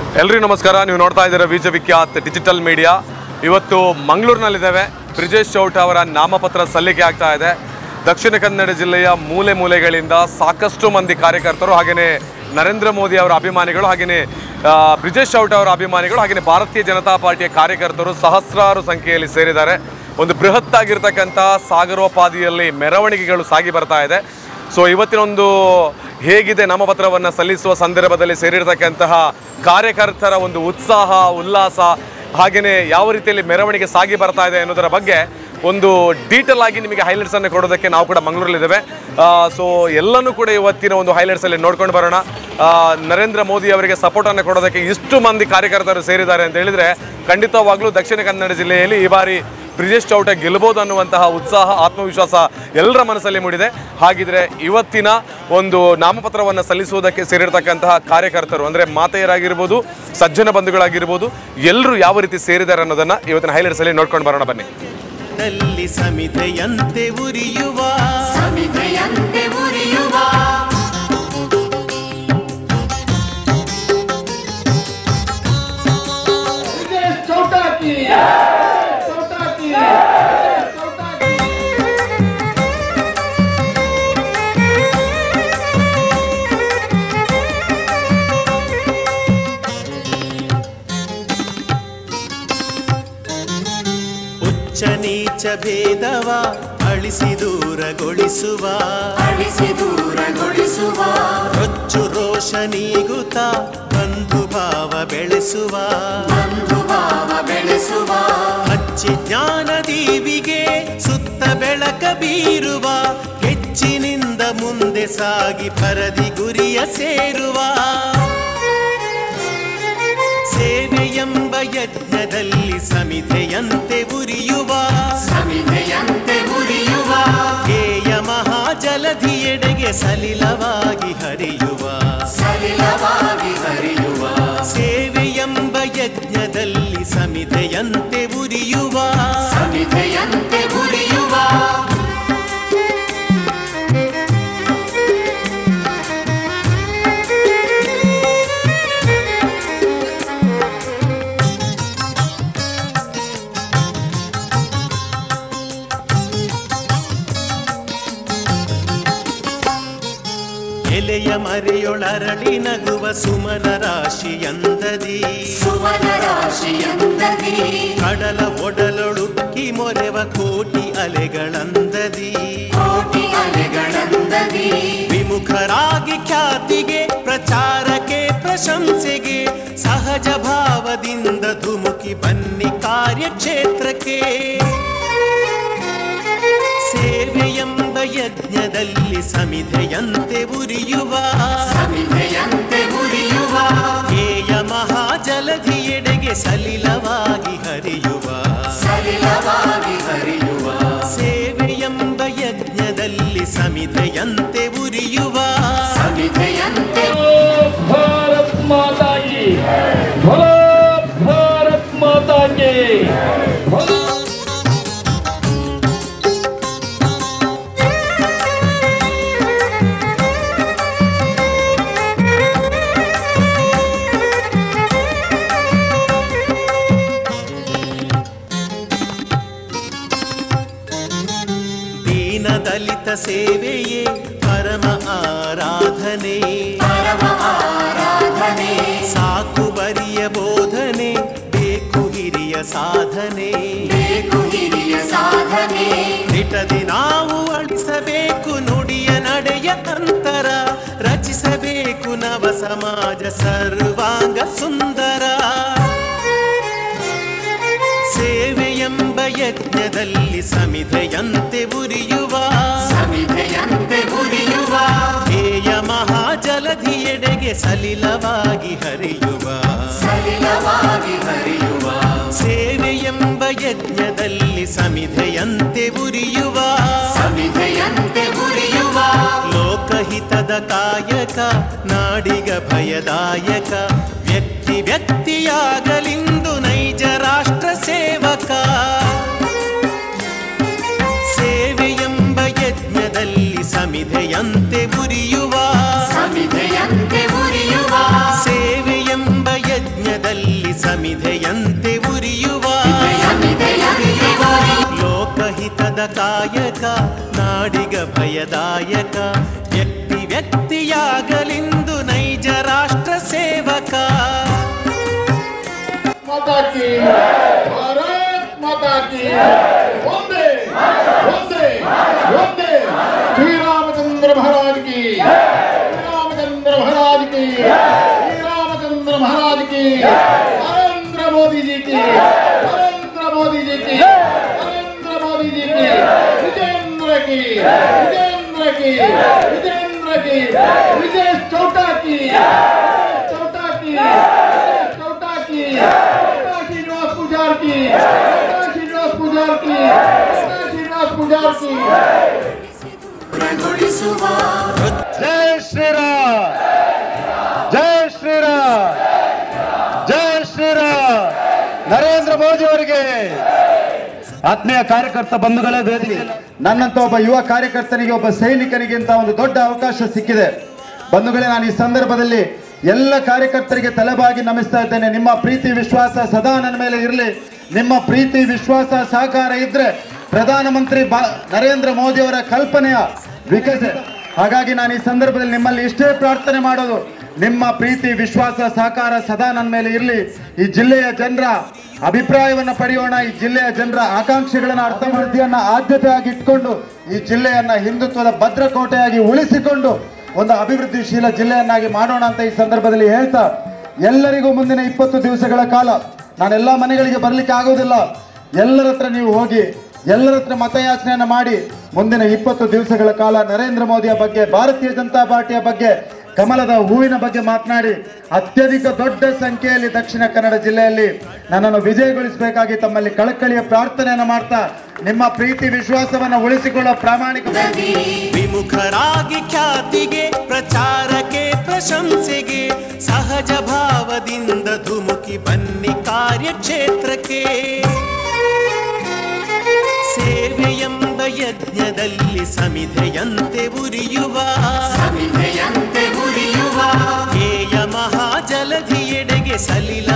ಎಲ್ರಿಗೂ ನಮಸ್ಕಾರ ನೀವು ನೋಡ್ತಾ ಇದ್ದೀರಾ ವಿಜ ವಿಖ್ಯಾತ್ ಡಿಜಿಟಲ್ ಮೀಡಿಯಾ ಇವತ್ತು ಮಂಗಳೂರಿನಲ್ಲಿದ್ದೇವೆ ಬ್ರಿಜೇಶ್ ಚೌಟ ಅವರ ನಾಮಪತ್ರ ಸಲ್ಲಿಕೆ ಆಗ್ತಾ ಇದೆ ದಕ್ಷಿಣ ಕನ್ನಡ ಜಿಲ್ಲೆಯ ಮೂಲೆ ಮೂಲೆಗಳಿಂದ ಸಾಕಷ್ಟು ಮಂದಿ ಕಾರ್ಯಕರ್ತರು ಹಾಗೆಯೇ ನರೇಂದ್ರ ಮೋದಿ ಅವರ ಅಭಿಮಾನಿಗಳು ಹಾಗೆಯೇ ಆ, ಬ್ರಿಜೇಶ್ ಚೌಟ ಅವರ ಅಭಿಮಾನಿಗಳು ಹಾಗೆಯೇ ಭಾರತೀಯ ಜನತಾ ಪಾರ್ಟಿಯ ಕಾರ್ಯಕರ್ತರು ಸಹಸ್ರಾರು ಸಂಖ್ಯೆಯಲ್ಲಿ ಸೇರಿದ್ದಾರೆ ಒಂದು ಬೃಹತ್ ಆಗಿರ್ತಕ್ಕಂಥ ಸಾಗರೋಪಾದಿಯಲ್ಲಿ ಮೆರವಣಿಗೆಗಳು ಸಾಗಿ ಬರ್ತಾ ಇದೆ ಸೊ ಇವತ್ತಿನ ಒಂದು ಹೇಗಿದೆ ನಾಮಪತ್ರವನ್ನು ಸಲ್ಲಿಸುವ ಸಂದರ್ಭದಲ್ಲಿ ಸೇರಿರ್ತಕ್ಕಂತಹ ಕಾರ್ಯಕರ್ತರ ಒಂದು ಉತ್ಸಾಹ ಉಲ್ಲಾಸ ಹಾಗೆಯೇ ಯಾವ ರೀತಿಯಲ್ಲಿ ಮೆರವಣಿಗೆ ಸಾಗಿ ಬರ್ತಾ ಇದೆ ಅನ್ನೋದರ ಬಗ್ಗೆ ಒಂದು ಡೀಟೇಲ್ ಆಗಿ ನಿಮಗೆ ಹೈಲೈಟ್ಸ್ ಅನ್ನು ಕೊಡೋದಕ್ಕೆ ನಾವು ಕೂಡ ಮಂಗಳೂರಲ್ಲಿದ್ದೇವೆ ಸೊ ಎಲ್ಲನೂ ಕೂಡ ಇವತ್ತಿನ ಒಂದು ಹೈಲೈಟ್ಸ್ ಅಲ್ಲಿ ನೋಡ್ಕೊಂಡು ಬರೋಣ ಆ, ನರೇಂದ್ರ ಮೋದಿ ಅವರಿಗೆ ಸಪೋರ್ಟ್ ಅನ್ನು ಕೊಡೋದಕ್ಕೆ ಇಷ್ಟು ಮಂದಿ ಕಾರ್ಯಕರ್ತರು ಸೇರಿದ್ದಾರೆ ಅಂತ ಹೇಳಿದ್ರೆ ಖಂಡಿತವಾಗ್ಲೂ ದಕ್ಷಿಣ ಕನ್ನಡ ಜಿಲ್ಲೆಯಲ್ಲಿ ಈ ಬಾರಿ ಬ್ರಿಜೇಶ್ ಚೌಟ ಗೆಲ್ಲಬಹುದು ಅನ್ನುವಂತಹ ಉತ್ಸಾಹ ಆತ್ಮವಿಶ್ವಾಸ ಎಲ್ಲರ ಮನಸ್ಸಲ್ಲಿ ಮೂಡಿದೆ ಹಾಗಿದ್ರೆ ಇವತ್ತಿನ ಒಂದು ನಾಮಪತ್ರವನ್ನು ಸಲ್ಲಿಸುವುದಕ್ಕೆ ಸೇರಿರ್ತಕ್ಕಂತಹ ಕಾರ್ಯಕರ್ತರು ಅಂದರೆ ಮಾತೆಯರಾಗಿರ್ಬೋದು ಸಜ್ಜನ ಬಂಧುಗಳಾಗಿರ್ಬೋದು ಎಲ್ಲರೂ ಯಾವ ರೀತಿ ಸೇರಿದ್ದಾರೆ ಅನ್ನೋದನ್ನ ಇವತ್ತಿನ ಹೈಲೈಟ್ಸ್ ಅಲ್ಲಿ ನೋಡ್ಕೊಂಡು ಬರೋಣ ಬನ್ನಿ ದಲ್ಲಿ ಸಮಿತೆಯಂತೆ ಉರಿಯುವ ಸಮಿತೆಯಂತೆ ಉರಿಯುವ ಚೌಟಾಕಿ ಚೌಟಾಕಿ ಚೌಟಾಕಿ ಉಚ್ಚ ನೀಚ ಭೇದವ ಅಳಿಸಿ ದೂರಗೊಳಿಸುವ ಅಳಿಸಿ ದೂರಗೊಳಿಸುವ ರೊಚ್ಚು ರೋಷ ನೀಗುತ್ತ ಬಂಧು ಭಾವ ಬೆಳೆಸುವ ಬಂಧು ಭಾವ ಬೆಳೆಸುವ ಹಚ್ಚಿ ಜ್ಞಾನ ದೀವಿಗೆ ಸುತ್ತ ಬೆಳಕ ಬೀರುವ ಹೆಚ್ಚಿನಿಂದ ಮುಂದೆ ಸಾಗಿ ಪರದಿ ಗುರಿಯ ಸೇರುವ ಸೇವೆಯೆಂಬ ಯಜ್ಞದಲ್ಲಿ ಸಮಿತೆಯಂತೆ ಉರಿಯುವ ಸಮಿತೆಯಂತೆ ಉರಿಯುವ ಧ್ಯೇಯ ಮಹಾಜಲಧಿಯೆಡೆಗೆ ಸಲಿಲವಾಗಿ ಹರಿಯುವ ಸಲಿಲವಾಗಿ ಹರಿಯುವ ಸೇವೆಯೆಂಬ ಯಜ್ಞದಲ್ಲಿ ಸಮಿತೆಯಂತೆ ಉರಿಯುವ ಸಮಿತೆಯಂತೆ ಉರಿಯುವ ಎಲೆಯ ಮರೆಯೊಳರಳಿ ನಗುವ ಸುಮನ ರಾಶಿಯಂದದಿ ಸುವನ ರಾಶಿಯಂದದಿ ಕಡಲ ಒಡಲೊಳುಕ್ಕಿ ಮೊರೆವ ಕೋಟಿ ಅಲೆಗಳಂದದಿ ಕೋಟಿ ಅಲೆಗಳಂದದಿ ವಿಮುಖರಾಗಿ ಖ್ಯಾತಿಗೆ ಪ್ರಚಾರಕ್ಕೆ ಪ್ರಶಂಸೆಗೆ ಸಹಜ ಭಾವದಿಂದ ಧುಮುಕಿ ಬನ್ನಿ ಕಾರ್ಯಕ್ಷೇತ್ರಕ್ಕೆ ಸೇವೆಯೆಂಬ ಯಜ್ಞದಲ್ಲಿ ಸಮಿಧೆಯಂತೆ ಉರಿಯುವ ಸಮಿತೆಯಂತೆ ಉರಿಯುವ ಧ್ಯೇಯ ಮಹಾಜಲಧಿಯೆಡೆಗೆ ಸಲಿಲವಾಗಿ ಹರಿಯುವ ಸಲಿಲವಾಗಿ ಹರಿಯುವ ಸೇವೆಯೆಂಬ ಯಜ್ಞದಲ್ಲಿ ಸಮಿಧೆಯಂತೆ ಉರಿಯುವ ಸಮಿತೆಯಂತೆ भारत माता की बोलो भारत माता की बोलो ದೀನ ದಲಿತ ಸೇವೆಯೇ ಪರಮ ಆರಾಧನೆ ಪರಮ ಆರಾಧನೆ ಸಾಕು ಬರಿಯ ಬೋಧನೆ ಬೇಕು ಹಿರಿಯ ಸಾಧನೆ ಬೇಕು ಹಿರಿಯ ಸಾಧನೆ ನಿಟದಿ ನಾವು ಅಳಿಸಬೇಕು ನುಡಿಯ ನಡೆಯ ಅಂತರ ರಚಿಸಬೇಕು ನವ ಸಮಾಜ ಸರ್ವಾಂಗ ಸುಂದರ ಸೇವೆಯೆಂಬ ಯಜ್ಞದಲ್ಲಿ ಸಮಿಧೆಯಂತೆ ಉರಿಯುವ ಸಮಿತೆಯಂತೆ ಉರಿಯುವ ಧ್ಯೇಯ ಮಹಾಜಲಧಿಯೆಡೆಗೆ ಸಲಿಲವಾಗಿ ಹರಿಯುವ ಸಲಿಲವಾಗಿ ಹರಿಯುವ ಸೇವೆಯೆಂಬ ಯಜ್ಞದಲ್ಲಿ ಸಮಿಧೆಯಂತೆ ಉರಿಯುವ ಸಮಿತೆಯಂತೆ ಉರಿಯುವ ಲೋಕಹಿತದ ಕಾಯಕ ನಾಡಿಗ ಭಯದಾಯಕ ವ್ಯಕ್ತಿ ವ್ಯಕ್ತಿಯಾಗಲಿಂದು ನೈಜ ರಾಷ್ಟ್ರ ಸೇವಕ ಸೇವೆಯೆಂಬ ಯಜ್ಞದಲ್ಲಿ ಸಮಿಧೆಯಂತೆ ಉರಿಯುವ ಸಮಿತೆಯಂತೆ ಉರಿಯುವ ಸೇವೆಯೆಂಬ ಯಜ್ಞ ಸಮಿಧೆಯಂತೆ ಉರಿಯುವ ಲೋಕಹಿತದ ಕಾಯಕ ನಾಡಿಗ ಭಯದಾಯಕ ವ್ಯಕ್ತಿ ವ್ಯಕ್ತಿಯಾಗಲಿಂದು ನೈಜ ರಾಷ್ಟ್ರ ಸೇವಕ माता की भारत माता की वंदे वंदे वंदे श्री रामचंद्र महाराज की श्री रामचंद्र महाराज की श्री रामचंद्र महाराज की नरेंद्र मोदी जी की नरेंद्र मोदी जी की नरेंद्र मोदी जी की विजेंद्र की विजेंद्र की विजेंद्र की विजय चौटा की चौटा की चौटा की चौटा श्रीनिवास पुजार की चौटा श्रीनिवास पुजार की चौटा श्रीनिवास पुजार की ಗುಣಗೊಳಿಸುವ ಜೈ ಶ್ರೀರಾಮ್ ಜೈ ಶ್ರೀರಾಮ್ ಜೈ ಶ್ರೀರಾಮ್ ನರೇಂದ್ರ ಮೋದಿ ಅವರಿಗೆ ಆತ್ಮೀಯ ಕಾರ್ಯಕರ್ತ ಬಂಧುಗಳೇ ವೇದಿಕೆ ನನ್ನಂತ ಒಬ್ಬ ಯುವ ಕಾರ್ಯಕರ್ತನಿಗೆ ಒಬ್ಬ ಸೈನಿಕನಿಗೆ ಅಂತ ಒಂದು ದೊಡ್ಡ ಅವಕಾಶ ಸಿಕ್ಕಿದೆ ಬಂಧುಗಳೇ ನಾನು ಈ ಸಂದರ್ಭದಲ್ಲಿ ಎಲ್ಲ ಕಾರ್ಯಕರ್ತರಿಗೆ ತಲೆಬಾಗಿ ನಮಿಸ್ತಾ ಇದ್ದೇನೆ ನಿಮ್ಮ ಪ್ರೀತಿ ವಿಶ್ವಾಸ ಸದಾ ನನ್ನ ಮೇಲೆ ಇರಲಿ ನಿಮ್ಮ ಪ್ರೀತಿ ವಿಶ್ವಾಸ ಸಹಕಾರ ಇದ್ರೆ ಪ್ರಧಾನಮಂತ್ರಿ ಬಾ ನರೇಂದ್ರ ಮೋದಿ ಅವರ ಕಲ್ಪನೆಯ ವಿಕಸ ಹಾಗಾಗಿ ನಾನು ಈ ಸಂದರ್ಭದಲ್ಲಿ ನಿಮ್ಮಲ್ಲಿ ಇಷ್ಟೇ ಪ್ರಾರ್ಥನೆ ಮಾಡೋದು ನಿಮ್ಮ ಪ್ರೀತಿ ವಿಶ್ವಾಸ ಸಹಕಾರ ಸದಾ ನನ್ನ ಮೇಲೆ ಇರಲಿ ಈ ಜಿಲ್ಲೆಯ ಜನರ ಅಭಿಪ್ರಾಯವನ್ನ ಪಡೆಯೋಣ ಈ ಜಿಲ್ಲೆಯ ಜನರ ಆಕಾಂಕ್ಷೆಗಳನ್ನ ಅರ್ಥವೃದ್ಧಿಯನ್ನ ಆದ್ಯತೆಯಾಗಿ ಇಟ್ಕೊಂಡು ಈ ಜಿಲ್ಲೆಯನ್ನ ಹಿಂದುತ್ವದ ಭದ್ರಕೋಟೆಯಾಗಿ ಉಳಿಸಿಕೊಂಡು ಒಂದು ಅಭಿವೃದ್ಧಿಶೀಲ ಜಿಲ್ಲೆಯನ್ನಾಗಿ ಮಾಡೋಣ ಅಂತ ಈ ಸಂದರ್ಭದಲ್ಲಿ ಹೇಳ್ತಾ ಎಲ್ಲರಿಗೂ ಮುಂದಿನ ಇಪ್ಪತ್ತು ದಿವಸಗಳ ಕಾಲ ನಾನೆಲ್ಲ ಮನೆಗಳಿಗೆ ಬರ್ಲಿಕ್ಕೆ ಆಗೋದಿಲ್ಲ ಎಲ್ಲರ ಹತ್ರ ನೀವು ಹೋಗಿ ಎಲ್ಲರ ಹತ್ರ ಮತಯಾಚನೆಯನ್ನ ಮಾಡಿ ಮುಂದಿನ ಇಪ್ಪತ್ತು ದಿವಸಗಳ ಕಾಲ ನರೇಂದ್ರ ಮೋದಿಯ ಬಗ್ಗೆ ಭಾರತೀಯ ಜನತಾ ಪಾರ್ಟಿಯ ಬಗ್ಗೆ ಕಮಲದ ಹೂವಿನ ಬಗ್ಗೆ ಮಾತನಾಡಿ ಅತ್ಯಧಿಕ ದೊಡ್ಡ ಸಂಖ್ಯೆಯಲ್ಲಿ ದಕ್ಷಿಣ ಕನ್ನಡ ಜಿಲ್ಲೆಯಲ್ಲಿ ನನ್ನನ್ನು ವಿಜಯಗೊಳಿಸಬೇಕಾಗಿ ತಮ್ಮಲ್ಲಿ ಕಳಕಳಿಯ ಪ್ರಾರ್ಥನೆಯನ್ನು ಮಾಡ್ತಾ ನಿಮ್ಮ ಪ್ರೀತಿ ವಿಶ್ವಾಸವನ್ನು ಉಳಿಸಿಕೊಳ್ಳೋ ಪ್ರಾಮಾಣಿಕ ವಿಮುಖರಾಗಿ ಖ್ಯಾತಿಗೆ ಪ್ರಚಾರಕ್ಕೆ ಪ್ರಶಂಸೆಗೆ ಸಹಜ ಭಾವದಿಂದ ಧುಮುಕಿ ಬನ್ನಿ ಕಾರ್ಯಕ್ಷೇತ್ರಕ್ಕೆ ಸೇವೆಯೆಂಬ ಯಜ್ಞದಲ್ಲಿ ಸಮಿಧೆಯಂತೆ ಉರಿಯುವ ಸಮಿಧೆಯಂತೆ ಉರಿಯುವ ಧ್ಯೇಯ ಮಹಾಜಲಧಿಯೆಡೆಗೆ ಸಲಿಲ